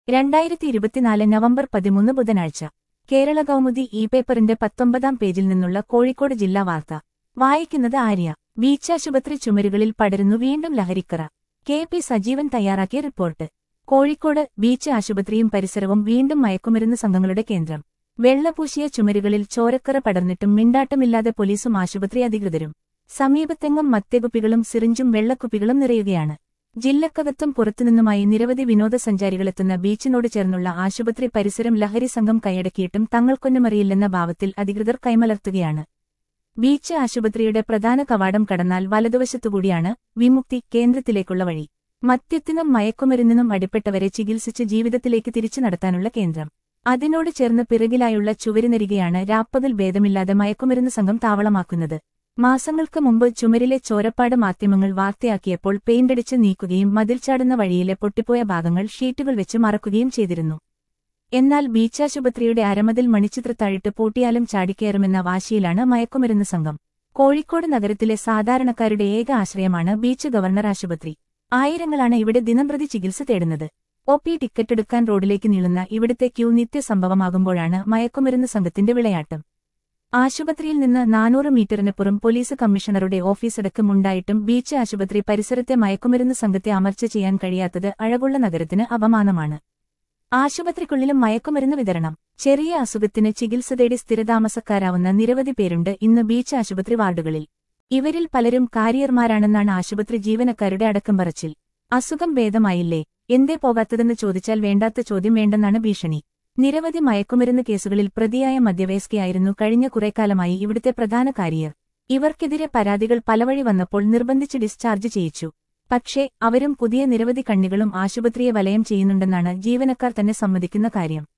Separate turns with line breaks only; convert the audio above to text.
രണ്ടായിരത്തി ഇരുപത്തിനാല് നവംബർ പതിമൂന്ന് ബുധനാഴ്ച കേരള കൗമുദി ഇ പേപ്പറിന്റെ പത്തൊമ്പതാം പേജിൽ നിന്നുള്ള കോഴിക്കോട് ജില്ലാ വാർത്ത വായിക്കുന്നത് ആര്യ ബീച്ചാശുപത്രി ചുമരുകളിൽ പടരുന്നു വീണ്ടും ലഹരിക്കറ കെ പി സജീവൻ തയ്യാറാക്കിയ റിപ്പോർട്ട് കോഴിക്കോട് ബീച്ച് ആശുപത്രിയും പരിസരവും വീണ്ടും മയക്കുമരുന്ന് സംഘങ്ങളുടെ കേന്ദ്രം വെള്ളപൂശിയ ചുമരുകളിൽ ചോരക്കറ പടർന്നിട്ടും മിണ്ടാട്ടമില്ലാതെ പോലീസും ആശുപത്രി അധികൃതരും സമീപത്തെങ്ങും മദ്യകുപ്പികളും സിറിഞ്ചും വെള്ളക്കുപ്പികളും നിറയുകയാണ് ജില്ലക്കകത്തും പുറത്തുനിന്നുമായി നിരവധി വിനോദസഞ്ചാരികളെത്തുന്ന ബീച്ചിനോട് ചേർന്നുള്ള ആശുപത്രി പരിസരം ലഹരി സംഘം കൈയടക്കിയിട്ടും തങ്ങൾക്കൊന്നുമറിയില്ലെന്ന ഭാവത്തിൽ അധികൃതർ കൈമലർത്തുകയാണ് ബീച്ച് ആശുപത്രിയുടെ പ്രധാന കവാടം കടന്നാൽ വലതുവശത്തുകൂടിയാണ് വിമുക്തി കേന്ദ്രത്തിലേക്കുള്ള വഴി മദ്യത്തിനും മയക്കുമരുന്നിനും അടിപ്പെട്ടവരെ ചികിത്സിച്ച് ജീവിതത്തിലേക്ക് തിരിച്ചു നടത്താനുള്ള കേന്ദ്രം അതിനോട് ചേർന്ന് പിറകിലായുള്ള ചുവരിനരികെയാണ് രാപ്പകൽ ഭേദമില്ലാതെ മയക്കുമരുന്ന് സംഘം താവളമാക്കുന്നത് മാസങ്ങൾക്ക് മുമ്പ് ചുമരിലെ ചോരപ്പാട് മാധ്യമങ്ങൾ വാർത്തയാക്കിയപ്പോൾ പെയിന്റടിച്ച് നീക്കുകയും മതിൽ ചാടുന്ന വഴിയിലെ പൊട്ടിപ്പോയ ഭാഗങ്ങൾ ഷീറ്റുകൾ വെച്ച് മറക്കുകയും ചെയ്തിരുന്നു എന്നാൽ ബീച്ചാശുപത്രിയുടെ അരമതിൽ മണിച്ചിത്രത്താഴിട്ട് പൂട്ടിയാലും ചാടിക്കയറുമെന്ന വാശിയിലാണ് മയക്കുമരുന്ന് സംഘം കോഴിക്കോട് നഗരത്തിലെ സാധാരണക്കാരുടെ ഏക ആശ്രയമാണ് ബീച്ച് ഗവർണർ ആശുപത്രി ആയിരങ്ങളാണ് ഇവിടെ ദിനംപ്രതി ചികിത്സ തേടുന്നത് ഒ പി ടിക്കറ്റ് എടുക്കാൻ റോഡിലേക്ക് നീളുന്ന ഇവിടുത്തെ ക്യൂ നിത്യസംഭവമാകുമ്പോഴാണ് മയക്കുമരുന്ന് സംഘത്തിന്റെ വിളയാട്ടം ആശുപത്രിയിൽ നിന്ന് നാനൂറ് മീറ്ററിനപ്പുറം പോലീസ് കമ്മീഷണറുടെ ഓഫീസടക്കം ഉണ്ടായിട്ടും ബീച്ച് ആശുപത്രി പരിസരത്തെ മയക്കുമരുന്ന് സംഘത്തെ അമർച്ച ചെയ്യാൻ കഴിയാത്തത് അഴകുള്ള നഗരത്തിന് അപമാനമാണ് ആശുപത്രിക്കുള്ളിലും മയക്കുമരുന്ന് വിതരണം ചെറിയ അസുഖത്തിന് ചികിത്സ തേടി സ്ഥിരതാമസക്കാരാവുന്ന നിരവധി പേരുണ്ട് ഇന്ന് ബീച്ച് ആശുപത്രി വാർഡുകളിൽ ഇവരിൽ പലരും കാരിയർമാരാണെന്നാണ് ആശുപത്രി ജീവനക്കാരുടെ അടക്കം പറച്ചിൽ അസുഖം ഭേദമായില്ലേ എന്തേ പോകാത്തതെന്ന് ചോദിച്ചാൽ വേണ്ടാത്ത ചോദ്യം വേണ്ടെന്നാണ് ഭീഷണി നിരവധി മയക്കുമരുന്ന് കേസുകളിൽ പ്രതിയായ മധ്യവയസ്കയായിരുന്നു കഴിഞ്ഞ കുറേക്കാലമായി ഇവിടുത്തെ പ്രധാന കാരിയർ ഇവർക്കെതിരെ പരാതികൾ പലവഴി വന്നപ്പോൾ നിർബന്ധിച്ച് ഡിസ്ചാർജ് ചെയ്യിച്ചു പക്ഷേ അവരും പുതിയ നിരവധി കണ്ണികളും ആശുപത്രിയെ വലയം ചെയ്യുന്നുണ്ടെന്നാണ് ജീവനക്കാർ തന്നെ സമ്മതിക്കുന്ന കാര്യം